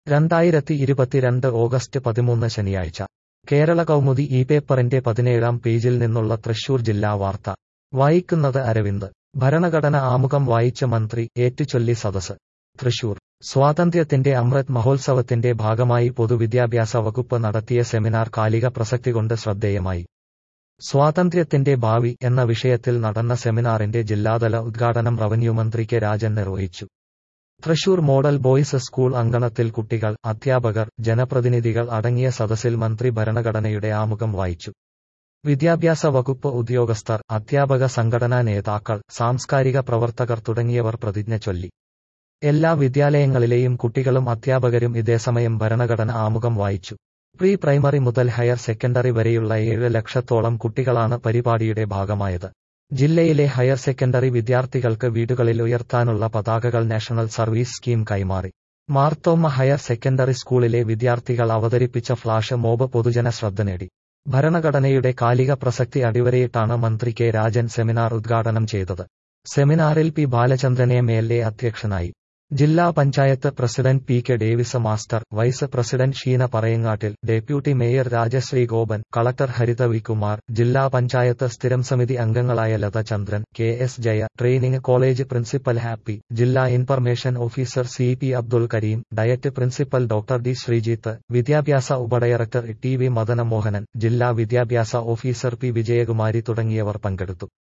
രണ്ടായിരത്തി ഇരുപത്തിരണ്ട് ഓഗസ്റ്റ് പതിമൂന്ന് ശനിയാഴ്ച കേരള കൗമുദി ഈ പേപ്പറിന്റെ പതിനേഴാം പേജിൽ നിന്നുള്ള തൃശൂർ ജില്ലാ വാർത്ത വായിക്കുന്നത് അരവിന്ദ് ഭരണഘടന ആമുഖം വായിച്ച മന്ത്രി ഏറ്റുചൊല്ലി സദസ് തൃശൂർ സ്വാതന്ത്ര്യത്തിന്റെ അമൃത് മഹോത്സവത്തിന്റെ ഭാഗമായി പൊതുവിദ്യാഭ്യാസ വകുപ്പ് നടത്തിയ സെമിനാർ കാലിക പ്രസക്തികൊണ്ട് ശ്രദ്ധേയമായി സ്വാതന്ത്ര്യത്തിന്റെ ഭാവി എന്ന വിഷയത്തിൽ നടന്ന സെമിനാറിന്റെ ജില്ലാതല ഉദ്ഘാടനം റവന്യൂ മന്ത്രി കെ രാജൻ നിർവഹിച്ചു തൃശൂർ മോഡൽ ബോയ്സ് സ്കൂൾ അങ്കണത്തിൽ കുട്ടികൾ അധ്യാപകർ ജനപ്രതിനിധികൾ അടങ്ങിയ സദസ്സിൽ മന്ത്രി ഭരണഘടനയുടെ ആമുഖം വായിച്ചു വിദ്യാഭ്യാസ വകുപ്പ് ഉദ്യോഗസ്ഥർ അധ്യാപക സംഘടനാ നേതാക്കൾ സാംസ്കാരിക പ്രവർത്തകർ തുടങ്ങിയവർ പ്രതിജ്ഞ ചൊല്ലി എല്ലാ വിദ്യാലയങ്ങളിലെയും കുട്ടികളും അധ്യാപകരും ഇതേസമയം ഭരണഘടന ആമുഖം വായിച്ചു പ്രീ പ്രൈമറി മുതൽ ഹയർ സെക്കൻഡറി വരെയുള്ള ഏഴ് ലക്ഷത്തോളം കുട്ടികളാണ് പരിപാടിയുടെ ഭാഗമായത് ജില്ലയിലെ ഹയർ സെക്കൻഡറി വിദ്യാർത്ഥികൾക്ക് വീടുകളിൽ ഉയർത്താനുള്ള പതാകകൾ നാഷണൽ സർവീസ് സ്കീം കൈമാറി മാർത്തോമ്മ ഹയർ സെക്കൻഡറി സ്കൂളിലെ വിദ്യാർത്ഥികൾ അവതരിപ്പിച്ച ഫ്ലാഷ് മോബ് പൊതുജന ശ്രദ്ധ നേടി ഭരണഘടനയുടെ കാലിക പ്രസക്തി അടിവരയിട്ടാണ് മന്ത്രി കെ രാജൻ സെമിനാർ ഉദ്ഘാടനം ചെയ്തത് സെമിനാറിൽ P Balachandran M L A അധ്യക്ഷനായി ജില്ലാ panchayat president P K Davis master vice president Sheena Parayangattil deputy mayor Rajasree Gopan collector Haritha V Kumar ജില്ലാ പഞ്ചായത്ത് സ്ഥിരം സമിതി അംഗങ്ങളായ Latha Chandran K S Jaya training college principal Happy ജില്ലാ information officer C P Abdul Kareem DIET principal doctor D Sreejith വിദ്യാഭ്യാസ ഉപഡയറക്ടർ ടി വി മദനമോഹനൻ ജില്ലാ വിദ്യാഭ്യാസ ഓഫീസർ പി വിജയകുമാരി തുടങ്ങിയവർ പങ്കെടുത്തു